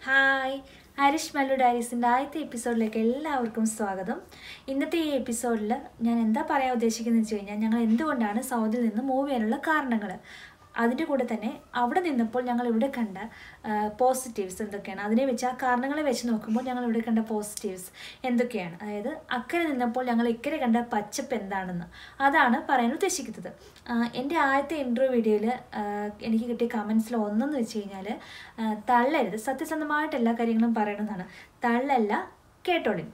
Hi Harish Mallu ഡയറീസിൻ്റെ ആദ്യത്തെ എപ്പിസോഡിലേക്ക് എല്ലാവർക്കും സ്വാഗതം ഇന്നത്തെ ഈ എപ്പിസോഡിൽ ഞാൻ എന്താ പറയാൻ ഉദ്ദേശിക്കുന്നത് വെച്ച് കഴിഞ്ഞാൽ ഞങ്ങൾ എന്തുകൊണ്ടാണ് സൗദിയിൽ നിന്ന് മൂവ് ചെയ്യാനുള്ള കാരണങ്ങൾ അതിൻ്റെ കൂടെ തന്നെ അവിടെ നിന്നപ്പോൾ ഞങ്ങൾ ഇവിടെ കണ്ട പോസിറ്റീവ്സ് എന്തൊക്കെയാണ് അതിനെ വെച്ച് ആ കാരണങ്ങളെ വെച്ച് നോക്കുമ്പോൾ ഞങ്ങൾ ഇവിടെ കണ്ട പോസിറ്റീവ്സ് എന്തൊക്കെയാണ് അതായത് അക്കരെ നിന്നപ്പോൾ ഞങ്ങൾ ഇക്കരെ കണ്ട പച്ചപ്പ് എന്താണെന്ന് അതാണ് പറയാൻ ഉദ്ദേശിക്കുന്നത് ആഹ് എൻ്റെ ആദ്യത്തെ ഇൻ്റർവ്യൂ വീഡിയോയിൽ എനിക്ക് കിട്ടിയ കമൻസിൽ ഒന്നെന്ന് വെച്ച് കഴിഞ്ഞാൽ തള്ളരുത് സത്യസന്ധമായിട്ട് എല്ലാ കാര്യങ്ങളും പറയണമെന്നാണ് തള്ളല്ല കേട്ടോളി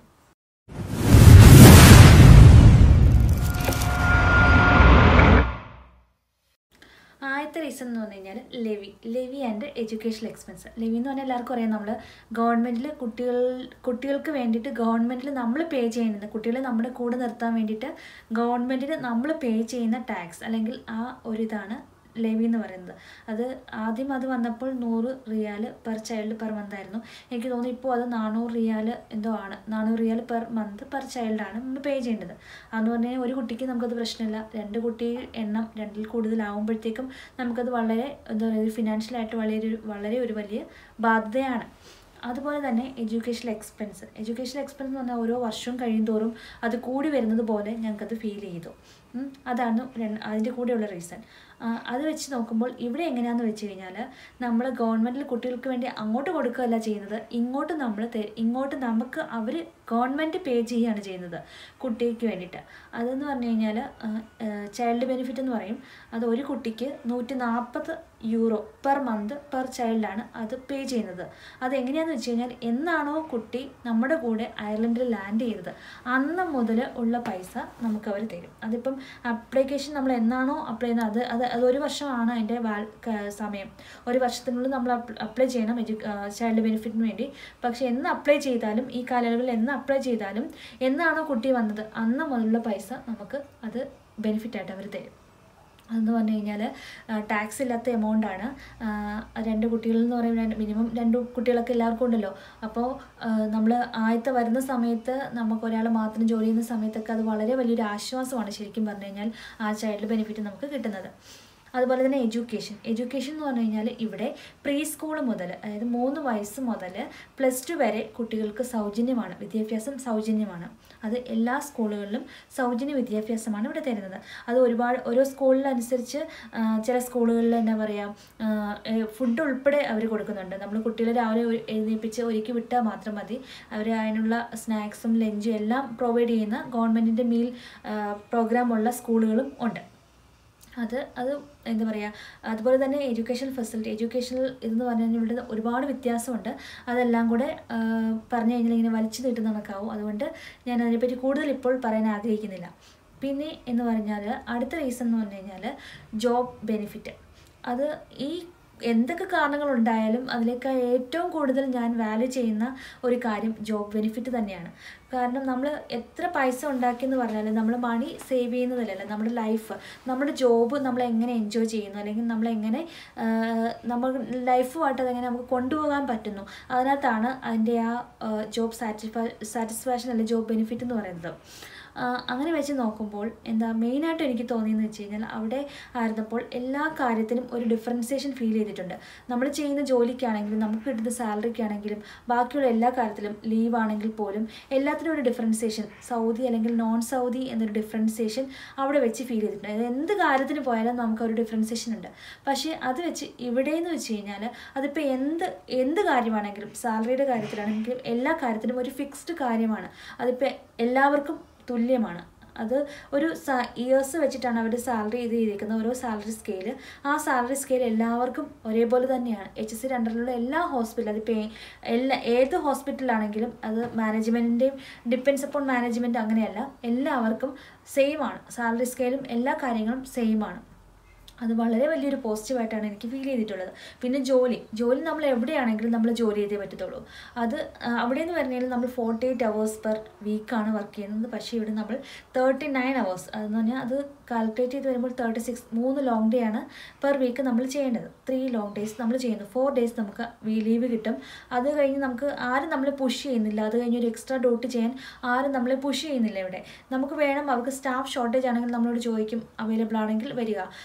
ആദ്യത്തെ റീസൺ എന്ന് പറഞ്ഞു കഴിഞ്ഞാൽ levy levy and educational expense levy എന്ന് പറഞ്ഞാൽ എല്ലാവർക്കും അറിയാം നമ്മൾ ഗവൺമെൻറ്റിൽ കുട്ടികൾ കുട്ടികൾക്ക് വേണ്ടിയിട്ട് ഗവൺമെൻറ്റിൽ നമ്മൾ പേ ചെയ്യുന്നത് കുട്ടികളെ നമ്മുടെ കൂടെ നിർത്താൻ വേണ്ടിയിട്ട് ഗവൺമെൻറ്റിന് നമ്മൾ പേ ചെയ്യുന്ന ടാക്സ് അല്ലെങ്കിൽ ആ ഒരു ഇതാണ് ലെവി എന്ന് പറയുന്നത് അത് ആദ്യം അത് വന്നപ്പോൾ നൂറ് riyal per child per month ആയിരുന്നു എനിക്ക് തോന്നുന്നു ഇപ്പോൾ അത് നാനൂറ് റിയാൽ എന്തോ ആണ് നാനൂറ് റിയാൽ പെർ മന്ത് പെർ ചൈൽഡാണ് നമ്മൾ പേ ചെയ്യേണ്ടത് അതെന്ന് പറഞ്ഞാൽ ഒരു കുട്ടിക്ക് നമുക്കത് പ്രശ്നമില്ല രണ്ട് കുട്ടി എണ്ണം രണ്ടിൽ കൂടുതലാവുമ്പോഴത്തേക്കും നമുക്കത് വളരെ എന്താ പറയുക ഫിനാൻഷ്യലായിട്ട് വളരെ ഒരു വളരെ ഒരു വലിയ ബാധ്യതയാണ് അതുപോലെ തന്നെ എഡ്യൂക്കേഷണൽ എക്സ്പെൻസ് എഡ്യൂക്കേഷണൽ എക്സ്പെൻസ് എന്ന് പറഞ്ഞാൽ ഓരോ വർഷവും കഴിയുന്തോറും അത് കൂടി വരുന്നത് പോലെ ഞങ്ങൾക്കത് ഫീൽ ചെയ്തു ഉം. അതാണ് രണ്ട് അതിൻ്റെ കൂടെയുള്ള റീസൺ അത് വെച്ച് നോക്കുമ്പോൾ ഇവിടെ എങ്ങനെയാണെന്ന് വെച്ച് കഴിഞ്ഞാൽ നമ്മൾ ഗവൺമെൻറ്റിൽ കുട്ടികൾക്ക് വേണ്ടി അങ്ങോട്ട് കൊടുക്കുകയല്ല ചെയ്യുന്നത് ഇങ്ങോട്ട് നമ്മൾ തെ- ഇങ്ങോട്ട് നമുക്ക് അവർ ഗവൺമെൻറ് പേ ചെയ്യുകയാണ് ചെയ്യുന്നത് കുട്ടിക്ക് വേണ്ടിയിട്ട് അതെന്ന് പറഞ്ഞു കഴിഞ്ഞാൽ ചൈൽഡ് ബെനിഫിറ്റ് എന്ന് പറയും അത് ഒരു കുട്ടിക്ക് നൂറ്റി നാൽപ്പത് യൂറോ പെർ മന്ത് പെർ ചൈൽഡാണ് അത് പേ ചെയ്യുന്നത് അത് എങ്ങനെയാണെന്ന് വെച്ച് കഴിഞ്ഞാൽ എന്നാണോ കുട്ടി നമ്മുടെ കൂടെ അയർലൻഡിൽ ലാൻഡ് ചെയ്തത് അന്ന് മുതൽ ഉള്ള പൈസ നമുക്ക് അവർ തരും അതിപ്പം അപ്ലിക്കേഷൻ നമ്മൾ എന്നാണോ അപ്ലൈ ചെയ്യുന്നത് അത് അത് അത് ഒരു വർഷമാണ് അതിൻ്റെ വാൽ ക- സമയം ഒരു വർഷത്തിനുള്ളിൽ നമ്മൾ അപ്ലൈ ചെയ്യണം എഡ്യൂ ചൈൽഡ് ബെനിഫിറ്റിന് വേണ്ടി പക്ഷേ എന്ന് അപ്ലൈ ചെയ്താലും ഈ കാലയളവിൽ എന്ന് അപ്ലൈ ചെയ്താലും എന്നാണോ കുട്ടി വന്നത് അന്ന് മുതലുള്ള പൈസ നമുക്ക് അത് ബെനിഫിറ്റായിട്ട് അവർ തരും അതെന്ന് പറഞ്ഞു കഴിഞ്ഞാൽ ടാക്സ് ഇല്ലാത്ത എമൗണ്ട് ആണ് രണ്ട് കുട്ടികൾ എന്ന് പറയുമ്പോൾ മിനിമം രണ്ട് കുട്ടികളൊക്കെ എല്ലാവർക്കും ഉണ്ടല്ലോ അപ്പോൾ നമ്മൾ ആദ്യത്തെ വരുന്ന സമയത്ത് നമുക്ക് ഒരാൾ മാത്രം ജോലി ചെയ്യുന്ന സമയത്തൊക്കെ അത് വളരെ വലിയൊരു ആശ്വാസമാണ് ശരിക്കും പറഞ്ഞു കഴിഞ്ഞാൽ ആ ചൈൽഡ് ബെനിഫിറ്റ് നമുക്ക് കിട്ടുന്നത് അതുപോലെ തന്നെ എഡ്യൂക്കേഷൻ എഡ്യൂക്കേഷൻ എന്ന് പറഞ്ഞു കഴിഞ്ഞാൽ ഇവിടെ പ്രീ സ്കൂൾ മുതൽ അതായത് മൂന്ന് വയസ്സ് മുതൽ പ്ലസ് ടു വരെ കുട്ടികൾക്ക് സൗജന്യമാണ് വിദ്യാഭ്യാസം സൗജന്യമാണ് അത് എല്ലാ സ്കൂളുകളിലും സൗജന്യ വിദ്യാഭ്യാസമാണ് ഇവിടെ തരുന്നത് അത് ഒരുപാട് ഓരോ സ്കൂളിനനുസരിച്ച് ആ, ചില സ്കൂളുകളിൽ എന്താ പറയുക ഫുഡ് ഉൾപ്പെടെ അവർ കൊടുക്കുന്നുണ്ട് നമ്മൾ കുട്ടികളെ രാവിലെ ഒരു- എഴുന്നേൽപ്പിച്ച് ഒരുക്കി വിട്ടാൽ മാത്രം മതി അവർ അതിനുള്ള സ്നാക്സും ലഞ്ചും എല്ലാം പ്രൊവൈഡ് ചെയ്യുന്ന ഗവൺമെൻറ്റിൻ്റെ മീൽ പ്രോഗ്രാമുള്ള സ്കൂളുകളും ഉണ്ട് അത് അത് എന്താ പറയുക അതുപോലെ തന്നെ എഡ്യൂക്കേഷൻ ഫെസിലിറ്റി എഡ്യൂക്കേഷണൽ ഇതെന്ന് പറഞ്ഞു കഴിഞ്ഞാൽ ഇവിടെ ഒരുപാട് വ്യത്യാസമുണ്ട് അതെല്ലാം കൂടെ ആ, പറഞ്ഞു കഴിഞ്ഞാൽ ഇങ്ങനെ വലിച്ചു നീട്ടുന്ന കണക്കാവും അതുകൊണ്ട് ഞാൻ അതിനെപ്പറ്റി കൂടുതൽ ഇപ്പോൾ പറയാൻ ആഗ്രഹിക്കുന്നില്ല പിന്നെ എന്ന് പറഞ്ഞാൽ അടുത്ത റീസൺ എന്ന് പറഞ്ഞു കഴിഞ്ഞാൽ ജോബ് ബെനിഫിറ്റ് അത് ഈ എന്തൊക്കെ കാരണങ്ങളുണ്ടായാലും അതിലേക്ക് ഏറ്റവും കൂടുതൽ ഞാൻ വാല്യൂ ചെയ്യുന്ന ഒരു കാര്യം ജോബ് ബെനിഫിറ്റ് തന്നെയാണ് കാരണം നമ്മൾ എത്ര പൈസ ഉണ്ടാക്കിയെന്ന് പറഞ്ഞാലും നമ്മൾ മണി സേവ് ചെയ്യുന്നതല്ലല്ലോ നമ്മുടെ ലൈഫ് നമ്മുടെ ജോബ് നമ്മൾ എങ്ങനെ എൻജോയ് ചെയ്യുന്നു അല്ലെങ്കിൽ നമ്മൾ എങ്ങനെ നമ്മൾ ലൈഫുമായിട്ട് അതെങ്ങനെ നമുക്ക് കൊണ്ടുപോകാൻ പറ്റുന്നു അതിനകത്താണ് അതിൻ്റെ ആ ജോബ് സാറ്റിസ്ഫാ സാറ്റിസ്ഫാക്ഷൻ അല്ലെങ്കിൽ ജോബ് ബെനിഫിറ്റ് എന്ന് പറയുന്നത് ആ, അങ്ങനെ വെച്ച് നോക്കുമ്പോൾ എന്താ മെയിനായിട്ട് എനിക്ക് തോന്നിയെന്ന് വെച്ച് കഴിഞ്ഞാൽ അവിടെ ആയിരുന്നപ്പോൾ എല്ലാ കാര്യത്തിനും ഒരു ഡിഫറൻസിയേഷൻ ഫീൽ ചെയ്തിട്ടുണ്ട് നമ്മൾ ചെയ്യുന്ന ജോലിക്കാണെങ്കിലും നമുക്ക് കിട്ടുന്ന സാലറിക്കാണെങ്കിലും ബാക്കിയുള്ള എല്ലാ കാര്യത്തിലും ലീവ് ആണെങ്കിൽ പോലും എല്ലാത്തിനും ഒരു ഡിഫറൻസിയേഷൻ സൗദി അല്ലെങ്കിൽ നോൺ സൗദി എന്നൊരു ഡിഫറൻസിയേഷൻ അവിടെ വെച്ച് ഫീൽ ചെയ്തിട്ടുണ്ട് അതായത് എന്ത് കാര്യത്തിന് പോയാലും നമുക്ക് ഒരു ഡിഫറൻസിയേഷൻ ഉണ്ട് പക്ഷേ അത് വെച്ച് ഇവിടെ എന്ന് വെച്ച് കഴിഞ്ഞാൽ അതിപ്പോൾ എന്ത് എന്ത് കാര്യമാണെങ്കിലും സാലറിയുടെ കാര്യത്തിലാണെങ്കിലും എല്ലാ കാര്യത്തിലും ഒരു ഫിക്സ്ഡ് കാര്യമാണ് അതിപ്പോൾ എല്ലാവർക്കും തുല്യമാണ് അത് ഒരു ഇയേഴ്സ് വെച്ചിട്ടാണ് അവർ സാലറി ഇത് ചെയ്തിരിക്കുന്നത് ഓരോ സാലറി സ്കെയില് ആ സാലറി സ്കെയിൽ എല്ലാവർക്കും ഒരേപോലെ തന്നെയാണ് എച്ച് എസ് സി രണ്ടറിലുള്ള എല്ലാ ഹോസ്പിറ്റലും അതിപ്പോൾ എല്ലാ ഏത് ഹോസ്പിറ്റലാണെങ്കിലും അത് മാനേജ്മെൻറ്റിൻ്റെയും ഡിപ്പെൻസ് അപ്പോൺ മാനേജ്മെൻറ്റ് അങ്ങനെയല്ല എല്ലാവർക്കും സെയിം ആണ് സാലറി സ്കെയിലും എല്ലാ കാര്യങ്ങളും സെയിം ആണ് അത് വളരെ വലിയൊരു പോസിറ്റീവായിട്ടാണ് എനിക്ക് ഫീൽ ചെയ്തിട്ടുള്ളത് പിന്നെ ജോലി ജോലി നമ്മൾ എവിടെയാണെങ്കിലും നമ്മൾ ജോലി ചെയ്തേ പറ്റത്തുള്ളൂ അത് ആ, അവിടെ എന്ന് പറഞ്ഞാൽ നമ്മൾ ഫോർട്ടി എയ്റ്റ് അവേഴ്സ് പെർ വീക്കാണ് വർക്ക് ചെയ്യുന്നത് പക്ഷേ ഇവിടെ നമ്മൾ തേർട്ടി നയൻ അവേഴ്സ് അതെന്ന് പറഞ്ഞാൽ അത് കാൽക്കുലേറ്റ് ചെയ്ത് വരുമ്പോൾ തേർട്ടി സിക്സ് മൂന്ന് ലോങ് ഡേ ആണ് പെർ വീക്ക് നമ്മൾ ചെയ്യേണ്ടത് ത്രീ ലോങ് ഡേയ്സ് നമ്മൾ ചെയ്യുന്നു ഫോർ ഡേയ്സ് നമുക്ക് ലീവ് കിട്ടും അത് കഴിഞ്ഞ് നമുക്ക് ആരും നമ്മളെ പുഷ് ചെയ്യുന്നില്ല അത് കഴിഞ്ഞ് ഒരു എക്സ്ട്രാ ഡ്യൂട്ടി ചെയ്യാൻ ആരും നമ്മളെ പുഷ് ചെയ്യുന്നില്ല ഇവിടെ നമുക്ക് വേണം അവർക്ക് സ്റ്റാഫ് ഷോർട്ടേജ് ആണെങ്കിൽ നമ്മളോട് ചോദിക്കും അവൈലബിൾ ആണെങ്കിൽ വരിക താല്പര്യം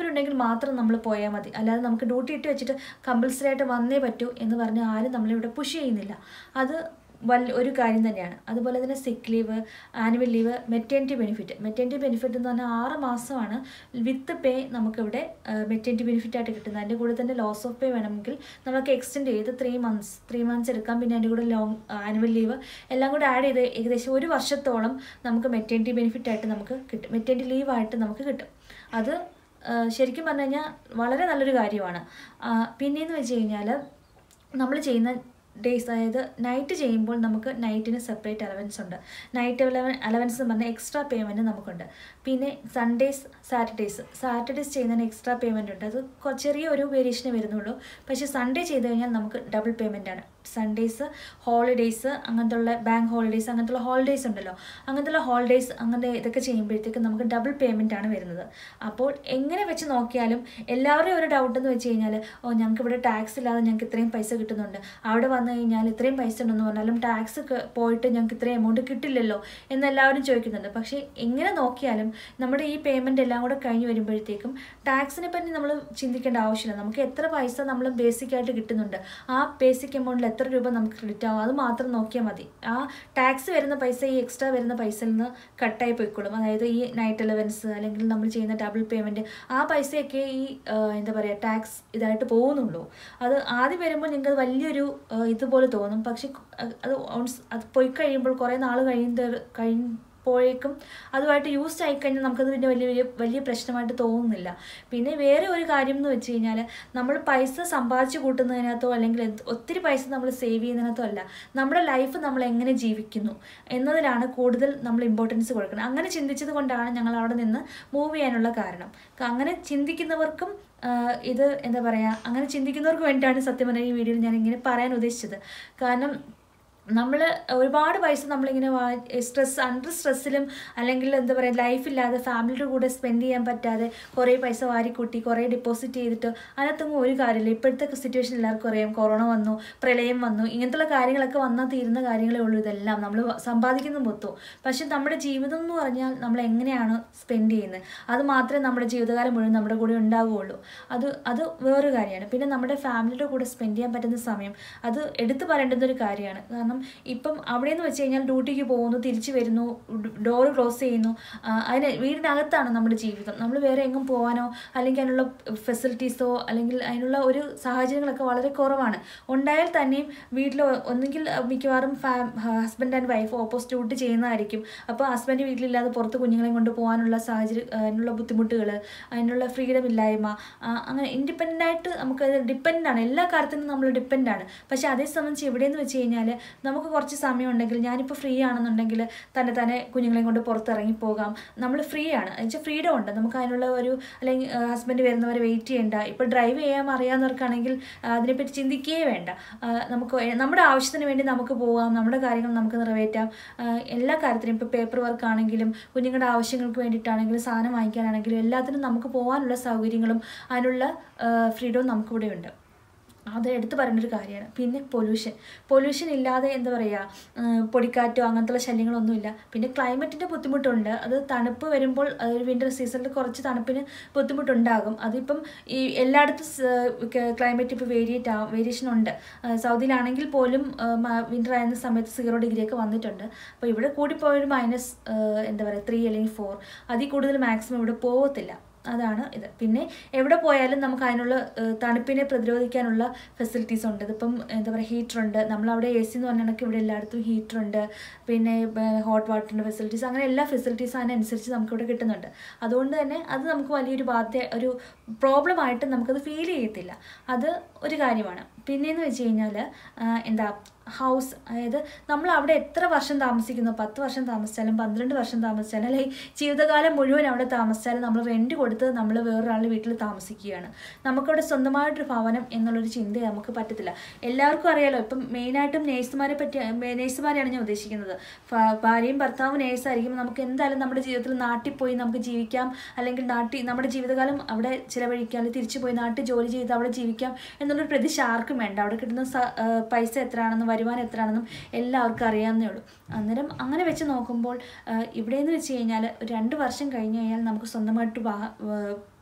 ഉണ്ടെങ്കിൽ മാത്രം നമ്മൾ പോയാൽ മതി അല്ലാതെ നമുക്ക് ഡ്യൂട്ടി ഇട്ട് വെച്ചിട്ട് കമ്പൽസറി ആയിട്ട് വന്നേ പറ്റൂ എന്ന് പറഞ്ഞ് ആരും നമ്മളിവിടെ പുഷ് ചെയ്യുന്നില്ല അത് വലിയ ഒരു കാര്യം തന്നെയാണ് അതുപോലെ തന്നെ sick leave annual leave maternity benefit maternity benefit എന്ന് പറഞ്ഞാൽ ആറ് മാസമാണ് വിത്ത് പേ നമുക്കിവിടെ മെറ്റേണിറ്റി ബെനിഫിറ്റ് ആയിട്ട് കിട്ടുന്നത് അതിൻ്റെ കൂടെ തന്നെ ലോസ് ഓഫ് പേ വേണമെങ്കിൽ നമുക്ക് എക്സ്റ്റെൻഡ് ചെയ്ത് ത്രീ മന്ത്സ് ത്രീ മന്ത്സ് എടുക്കാം പിന്നെ അതിൻ്റെ കൂടെ ലോങ് ആനുവൽ ലീവ് എല്ലാം കൂടെ ആഡ് ചെയ്ത് ഏകദേശം ഒരു വർഷത്തോളം നമുക്ക് മെറ്റേണിറ്റി ബെനിഫിറ്റ് ആയിട്ട് നമുക്ക് കിട്ടും മെറ്റേണിറ്റി ലീവായിട്ട് നമുക്ക് കിട്ടും അത് ആ, ശരിക്കും പറഞ്ഞു കഴിഞ്ഞാൽ വളരെ നല്ലൊരു കാര്യമാണ് ആ, പിന്നെയെന്ന് വെച്ച് കഴിഞ്ഞാൽ നമ്മൾ ചെയ്യുന്ന ഡേയ്സ് അതായത് നൈറ്റ് ചെയ്യുമ്പോൾ നമുക്ക് നൈറ്റിന് സെപ്പറേറ്റ് അലവൻസ് ഉണ്ട് നൈറ്റ് അലവൻ അലവൻസ് എന്ന് പറഞ്ഞാൽ എക്സ്ട്രാ പേയ്മെൻറ്റ് നമുക്കുണ്ട് പിന്നെ സൺഡേസ് സാറ്റർഡേയ്സ് സാറ്റർഡേയ്സ് ചെയ്യുന്നതിന് എക്സ്ട്രാ പേയ്മെൻറ്റ് ഉണ്ട് അത് കൊ- ചെറിയ ഒരു വേരിയേഷനെ വരുന്നുള്ളൂ പക്ഷേ സൺഡേ ചെയ്ത് കഴിഞ്ഞാൽ നമുക്ക് ഡബിൾ പേയ്മെൻ്റ് ആണ് സൺഡേയ്സ് ഹോളിഡേയ്സ് അങ്ങനത്തെ ഉള്ള ബാങ്ക് ഹോളിഡേയ്സ് അങ്ങനത്തെ ഉള്ള ഹോളിഡേയ്സ് ഉണ്ടല്ലോ അങ്ങനത്തെ ഉള്ള ഹോളിഡേയ്സ് അങ്ങനെ ഇതൊക്കെ ചെയ്യുമ്പോഴത്തേക്ക് നമുക്ക് ഡബിൾ പേയ്മെൻ്റ് ആണ് വരുന്നത് അപ്പോൾ എങ്ങനെ വെച്ച് നോക്കിയാലും എല്ലാവരുടെയും ഒരു ഡൗട്ട് എന്ന് വെച്ച് കഴിഞ്ഞാൽ ഓ ഞങ്ങൾക്ക് ഇവിടെ ടാക്സ് ഇല്ലാതെ ഞങ്ങൾക്ക് ഇത്രയും പൈസ കിട്ടുന്നുണ്ട് അവിടെ വന്നു കഴിഞ്ഞാൽ ഇത്രയും പൈസ ഉണ്ടെന്ന് പറഞ്ഞാലും ടാക്സ് പോയിട്ട് ഞങ്ങൾക്ക് ഇത്രയും എമൗണ്ട് കിട്ടില്ലല്ലോ എന്ന് എല്ലാവരും ചോദിക്കുന്നുണ്ട് പക്ഷേ എങ്ങനെ നോക്കിയാലും നമ്മുടെ ഈ പേയ്മെൻ്റ് എല്ലാം കൂടെ കഴിഞ്ഞ് വരുമ്പോഴത്തേക്കും ടാക്സിനെ പറ്റി നമ്മൾ ചിന്തിക്കേണ്ട ആവശ്യമില്ല നമുക്ക് എത്ര പൈസ നമ്മൾ ബേസിക് ആയിട്ട് കിട്ടുന്നുണ്ട് ആ ബേസിക് എമൗണ്ടിൽ എത്ര രൂപ നമുക്ക് ക്രെഡിറ്റ് ആവും അത് മാത്രം നോക്കിയാൽ മതി ആ ടാക്സ് വരുന്ന പൈസ ഈ എക്സ്ട്രാ വരുന്ന പൈസയിൽ നിന്ന് കട്ടായി പോയിക്കോളും അതായത് ഈ നൈറ്റ് അലവൻസ് അല്ലെങ്കിൽ നമ്മൾ ചെയ്യുന്ന ഡബിൾ പേയ്മെൻറ്റ് ആ പൈസയൊക്കെ ഈ ആ, എന്താ പറയുക ടാക്സ് ഇതായിട്ട് പോകുന്നുള്ളൂ അത് ആദ്യം വരുമ്പോൾ നിങ്ങൾക്ക് അത് വലിയൊരു ആ, ഇതുപോലെ തോന്നും പക്ഷെ അത് once അത് പോയി കഴിയുമ്പോൾ കുറേ നാൾ കഴിയുന്ന കഴിയുമ്പോഴേക്കും അതുമായിട്ട് യൂസ്ഡ് ആയി കഴിഞ്ഞാൽ നമുക്കത് പിന്നെ വലിയ വലിയ വലിയ പ്രശ്നമായിട്ട് തോന്നുന്നില്ല പിന്നെ വേറെ ഒരു കാര്യം എന്ന് വെച്ച് കഴിഞ്ഞാൽ നമ്മൾ പൈസ സമ്പാദിച്ചു കൂട്ടുന്നതിനകത്തോ അല്ലെങ്കിൽ എന്ത് ഒത്തിരി പൈസ നമ്മൾ സേവ് ചെയ്യുന്നതിനകത്തോ അല്ല നമ്മുടെ ലൈഫ് നമ്മൾ എങ്ങനെ ജീവിക്കുന്നു എന്നതിലാണ് കൂടുതൽ നമ്മൾ ഇമ്പോർട്ടൻസ് കൊടുക്കുന്നത് അങ്ങനെ ചിന്തിച്ചത് കൊണ്ടാണ് ഞങ്ങൾ അവിടെ നിന്ന് മൂവ് ചെയ്യാനുള്ള കാരണം ക- അങ്ങനെ ചിന്തിക്കുന്നവർക്കും ആഹ് ഇത് എന്താ പറയുക അങ്ങനെ ചിന്തിക്കുന്നവർക്ക് വേണ്ടിയിട്ടാണ് സത്യം പറഞ്ഞാൽ ഈ വീഡിയോയിൽ ഞാൻ ഇങ്ങനെ പറയാൻ ഉദ്ദേശിച്ചത് കാരണം നമ്മൾ ഒരുപാട് പൈസ നമ്മളിങ്ങനെ സ്ട്രെസ് അണ്ടർ സ്ട്രെസ്സിലും അല്ലെങ്കിൽ എന്താ പറയുക ലൈഫില്ലാതെ ഫാമിലിയുടെ കൂടെ സ്പെൻഡ് ചെയ്യാൻ പറ്റാതെ കുറേ പൈസ വാരിക്കൂട്ടി കുറേ ഡെപ്പോസിറ്റ് ചെയ്തിട്ട് അതിനകത്തൊന്നും ഒരു കാര്യമില്ല ഇപ്പോഴത്തെ സിറ്റുവേഷൻ എല്ലാവർക്കും അറിയാം കൊറോണ വന്നു പ്രളയം വന്നു ഇങ്ങനത്തുള്ള കാര്യങ്ങളൊക്കെ വന്നാൽ തീരുന്ന കാര്യങ്ങളേ ഉള്ളൂ ഇതെല്ലാം നമ്മൾ സമ്പാദിക്കുന്ന മൊത്തം പക്ഷെ നമ്മുടെ ജീവിതം എന്ന് പറഞ്ഞാൽ നമ്മൾ എങ്ങനെയാണ് സ്പെൻഡ് ചെയ്യുന്നത് അത് മാത്രമേ നമ്മുടെ ജീവിതകാലം മുഴുവൻ നമ്മുടെ കൂടെ ഉണ്ടാവുകയുള്ളൂ അത് അത് വേറൊരു കാര്യമാണ് പിന്നെ നമ്മുടെ ഫാമിലിയുടെ കൂടെ സ്പെൻഡ് ചെയ്യാൻ പറ്റുന്ന സമയം അത് എടുത്തു പറയേണ്ടുന്ന ഒരു കാര്യമാണ് കാരണം ഇപ്പം അവിടെ നിന്ന് വെച്ച് കഴിഞ്ഞാൽ ഡ്യൂട്ടിക്ക് പോകുന്നു തിരിച്ചു വരുന്നു ഡോറ് ക്ലോസ് ചെയ്യുന്നു ആ, അതിന് വീടിനകത്താണ് നമ്മുടെ ജീവിതം നമ്മൾ വേറെ എങ്ങും പോകാനോ അല്ലെങ്കിൽ അതിനുള്ള ഫെസിലിറ്റീസോ അല്ലെങ്കിൽ അതിനുള്ള ഒരു സാഹചര്യങ്ങളൊക്കെ വളരെ കുറവാണ് ഉണ്ടായാൽ തന്നെയും വീട്ടിൽ ഒന്നുകിൽ മിക്കവാറും ഫാ husband and wife opposite duty ചെയ്യുന്നതായിരിക്കും അപ്പോൾ ഹസ്ബൻഡ് വീട്ടിലില്ലാതെ പുറത്ത് കുഞ്ഞുങ്ങളെയും കൊണ്ട് പോകാനുള്ള സാഹചര്യം അതിനുള്ള ബുദ്ധിമുട്ടുകൾ അതിനുള്ള ഫ്രീഡം ഇല്ലായ്മ ആ, അങ്ങനെ ഇൻഡിപെൻഡൻ്റ് ആയിട്ട് നമുക്ക് ഡിപ്പെൻഡ് ആണ് എല്ലാ കാര്യത്തിനും നമ്മൾ ഡിപ്പെൻഡ് ആണ് പക്ഷേ അതേ സംബന്ധിച്ച് എവിടെയെന്ന് വെച്ച് കഴിഞ്ഞാൽ നമുക്ക് കുറച്ച് സമയം ഉണ്ടെങ്കിൽ ഞാനിപ്പോൾ ഫ്രീ ആണെന്നുണ്ടെങ്കിൽ തന്നെ തന്നെ കുഞ്ഞുങ്ങളെയും കൊണ്ട് പുറത്തിറങ്ങി പോകാം നമ്മൾ ഫ്രീ ആണ് എന്നുവെച്ചാൽ ഫ്രീഡം ഉണ്ട് നമുക്ക് അതിനുള്ള ഒരു അല്ലെങ്കിൽ ഹസ്ബൻഡ് വരുന്നവരെ വെയിറ്റ് ചെയ്യേണ്ട ഇപ്പോൾ ഡ്രൈവ് ചെയ്യാൻ അറിയാവുന്നവർക്കാണെങ്കിൽ ആ, അതിനെപ്പറ്റി ചിന്തിക്കുകയേ വേണ്ട ആ, നമുക്ക് എ- നമ്മുടെ ആവശ്യത്തിന് വേണ്ടി നമുക്ക് പോകാം നമ്മുടെ കാര്യങ്ങൾ നമുക്ക് നിറവേറ്റാം ആ, എല്ലാ കാര്യത്തിനും ഇപ്പോൾ പേപ്പർ വർക്ക് ആണെങ്കിലും കുഞ്ഞുങ്ങളുടെ ആവശ്യങ്ങൾക്ക് വേണ്ടിയിട്ടാണെങ്കിലും സാധനം വാങ്ങിക്കാനാണെങ്കിലും എല്ലാത്തിനും നമുക്ക് പോകാനുള്ള സൗകര്യങ്ങളും അതിനുള്ള ഫ്രീഡവും നമുക്കിവിടെ ഉണ്ട് അത് എടുത്തു പറയേണ്ട ഒരു കാര്യമാണ് പിന്നെ പൊല്യൂഷൻ പൊല്യൂഷൻ ഇല്ലാതെ എന്താ പറയുക പൊടിക്കാറ്റോ അങ്ങനത്തെ ശല്യങ്ങളൊന്നുമില്ല പിന്നെ ക്ലൈമറ്റിൻ്റെ ബുദ്ധിമുട്ടുണ്ട് അത് തണുപ്പ് വരുമ്പോൾ ഒരു വിൻ്റർ സീസണിൽ കുറച്ച് തണുപ്പിന് ബുദ്ധിമുട്ടുണ്ടാകും അതിപ്പം ഈ എല്ലായിടത്തും ക്ലൈമറ്റ് ഇപ്പോൾ വേരിയേറ്റ് ആവും വേരിയേഷൻ ഉണ്ട് ആ, സൗദിയിലാണെങ്കിൽ പോലും വിൻ്റർ ആയിരുന്ന സമയത്ത് സീറോ ഡിഗ്രി ഒക്കെ വന്നിട്ടുണ്ട് അപ്പോൾ ഇവിടെ കൂടിപ്പോയൊരു മൈനസ് എന്താ പറയുക ത്രീ അല്ലെങ്കിൽ ഫോർ അതിൽ കൂടുതൽ മാക്സിമം ഇവിടെ പോകത്തില്ല അതാണ് ഇത് പിന്നെ എവിടെ പോയാലും നമുക്ക് അതിനുള്ള ഏഹ്, തണുപ്പിനെ പ്രതിരോധിക്കാനുള്ള ഫെസിലിറ്റീസ് ഉണ്ട് ഇതിപ്പം എന്താ പറയുക ഹീറ്റർ ഉണ്ട് നമ്മളവിടെ എ സി എന്ന് പറഞ്ഞാൽ ഇവിടെ എല്ലായിടത്തും ഹീറ്റർ ഉണ്ട് പിന്നെ ഹോട്ട് വാട്ടറിൻ്റെ ഫെസിലിറ്റീസ് അങ്ങനെ എല്ലാ ഫെസിലിറ്റീസും അതിനനുസരിച്ച് നമുക്കിവിടെ കിട്ടുന്നുണ്ട് അതുകൊണ്ട് തന്നെ അത് നമുക്ക് വലിയൊരു ബാധ്യ ഒരു പ്രോബ്ലമായിട്ട് നമുക്കത് ഫീൽ ചെയ്യത്തില്ല അത് ഒരു കാര്യമാണ് പിന്നെയെന്ന് വെച്ച് കഴിഞ്ഞാൽ എന്താ ഹൗസ് അതായത് നമ്മൾ അവിടെ എത്ര വർഷം താമസിക്കുന്നു പത്ത് വർഷം താമസിച്ചാലും പന്ത്രണ്ട് വർഷം താമസിച്ചാലും അല്ലെങ്കിൽ ജീവിതകാലം മുഴുവൻ അവിടെ താമസിച്ചാലും നമ്മൾ റെൻറ്റ് കൊടുത്ത് നമ്മൾ വേറൊരാളുടെ വീട്ടിൽ താമസിക്കുകയാണ് നമുക്കവിടെ സ്വന്തമായിട്ടൊരു ഭവനം എന്നുള്ളൊരു ചിന്ത നമുക്ക് പറ്റത്തില്ല എല്ലാവർക്കും അറിയാലോ ഇപ്പം മെയിനായിട്ടും നേഴ്സുമാരെ പറ്റി നേഴ്സുമാരെയാണ് ഞാൻ ഉദ്ദേശിക്കുന്നത് ഫ- ഭാര്യയും ഭർത്താവും നേഴ്സായിരിക്കും നമുക്ക് എന്തായാലും നമ്മുടെ ജീവിതത്തിൽ നാട്ടിൽ പോയി നമുക്ക് ജീവിക്കാം അല്ലെങ്കിൽ നാട്ടിൽ നമ്മുടെ ജീവിതകാലം അവിടെ ചിലവഴിക്കാം അല്ലെങ്കിൽ തിരിച്ചു പോയി നാട്ടിൽ ജോലി ചെയ്ത് അവിടെ ജീവിക്കാം എന്നുള്ളൊരു പ്രതീക്ഷ ആർക്കും വേണ്ട അവിടെ കിട്ടുന്ന സ- ആ, പൈസ എത്രയാണെന്നും വരുമാനം എത്രയാണെന്നും എല്ലാവർക്കും അറിയാവുന്നേ ഉള്ളൂ അന്നേരം അങ്ങനെ വെച്ച് നോക്കുമ്പോൾ ആ, ഇവിടെയെന്ന് വെച്ച് കഴിഞ്ഞാൽ ഒരു രണ്ട് വർഷം കഴിഞ്ഞ് കഴിഞ്ഞാൽ നമുക്ക് സ്വന്തമായിട്ട് വാ- ആ,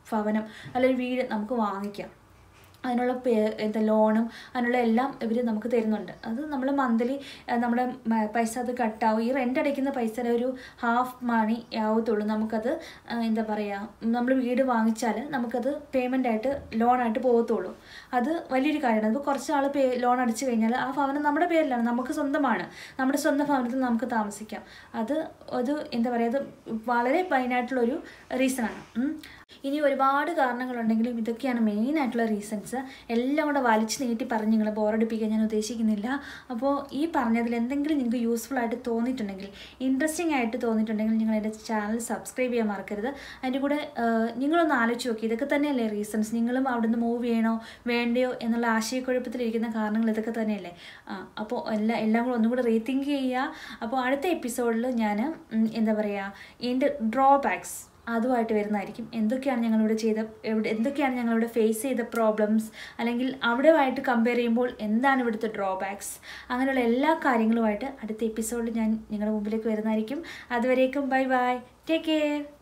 ഭവനം അല്ലെങ്കിൽ വീട് നമുക്ക് വാങ്ങിക്കാം അതിനുള്ള പേ എന്താ ലോണും അതിനുള്ള എല്ലാം ഇവർ നമുക്ക് തരുന്നുണ്ട് അത് നമ്മൾ മന്ത്ലി നമ്മുടെ മ- പൈസ അത് കട്ടാവും ഈ റെൻ്റ് അടയ്ക്കുന്ന പൈസയുടെ ഒരു ഹാഫ് മണി ആവത്തുള്ളൂ നമുക്കത് ആ, എന്താ പറയുക നമ്മൾ വീട് വാങ്ങിച്ചാൽ നമുക്കത് പേയ്മെൻ്റ് ആയിട്ട് ലോണായിട്ട് പോകത്തുള്ളൂ അത് വലിയൊരു കാര്യമാണ് അപ്പോൾ കുറച്ച് നാൾ പേ ലോൺ അടച്ചു കഴിഞ്ഞാൽ ആ ഭവനം നമ്മുടെ പേരിലാണ് നമുക്ക് സ്വന്തമാണ് നമ്മുടെ സ്വന്തം ഭവനത്തിൽ നമുക്ക് താമസിക്കാം അത് ഒരു എന്താ പറയുക അത് വളരെ ഫൈനായിട്ടുള്ളൊരു റീസണാണ് ഇനി ഒരുപാട് കാരണങ്ങളുണ്ടെങ്കിലും ഇതൊക്കെയാണ് മെയിൻ ആയിട്ടുള്ള റീസൺസ് എല്ലാം കൂടെ വലിച്ചു നീട്ടി പറഞ്ഞ് നിങ്ങളെ ബോറടിപ്പിക്കാൻ ഞാൻ ഉദ്ദേശിക്കുന്നില്ല അപ്പോൾ ഈ പറഞ്ഞതിൽ എന്തെങ്കിലും നിങ്ങൾക്ക് യൂസ്ഫുൾ ആയിട്ട് തോന്നിയിട്ടുണ്ടെങ്കിൽ ഇൻട്രസ്റ്റിംഗ് ആയിട്ട് തോന്നിയിട്ടുണ്ടെങ്കിൽ നിങ്ങൾ എൻ്റെ ചാനൽ സബ്സ്ക്രൈബ് ചെയ്യാൻ മറക്കരുത് അതിൻ്റെ കൂടെ ആ, നിങ്ങളൊന്ന് ആലോചിച്ച് നോക്കി ഇതൊക്കെ തന്നെയല്ലേ റീസൺസ് നിങ്ങളും അവിടുന്ന് മൂവ് ചെയ്യണോ വേണ്ടയോ എന്നുള്ള ആശയക്കുഴപ്പത്തിലിരിക്കുന്ന കാരണങ്ങൾ ഇതൊക്കെ തന്നെയല്ലേ ആ അപ്പോൾ എല്ലാം എല്ലാം കൂടെ ഒന്നും കൂടെ റീതിങ്ക് ചെയ്യുക അപ്പോൾ അടുത്ത എപ്പിസോഡിൽ ഞാൻ ഉം, എന്താ പറയുക ഇതിൻ്റെ ഡ്രോബാക്സ് അതുമായിട്ട് വരുന്നതായിരിക്കും എന്തൊക്കെയാണ് ഞങ്ങളിവിടെ ചെയ്ത എവിടെ എന്തൊക്കെയാണ് ഞങ്ങളിവിടെ ഫേസ് ചെയ്ത പ്രോബ്ലംസ് അല്ലെങ്കിൽ അവിടെയുമായിട്ട് കമ്പയർ ചെയ്യുമ്പോൾ എന്താണ് ഇവിടുത്തെ ഡ്രോബാക്സ് അങ്ങനെയുള്ള എല്ലാ കാര്യങ്ങളുമായിട്ട് അടുത്ത എപ്പിസോഡിൽ ഞാൻ നിങ്ങളുടെ മുമ്പിലേക്ക് വരുന്നതായിരിക്കും അതുവരേക്കും ബൈ ബൈ ടേക്ക് കെയർ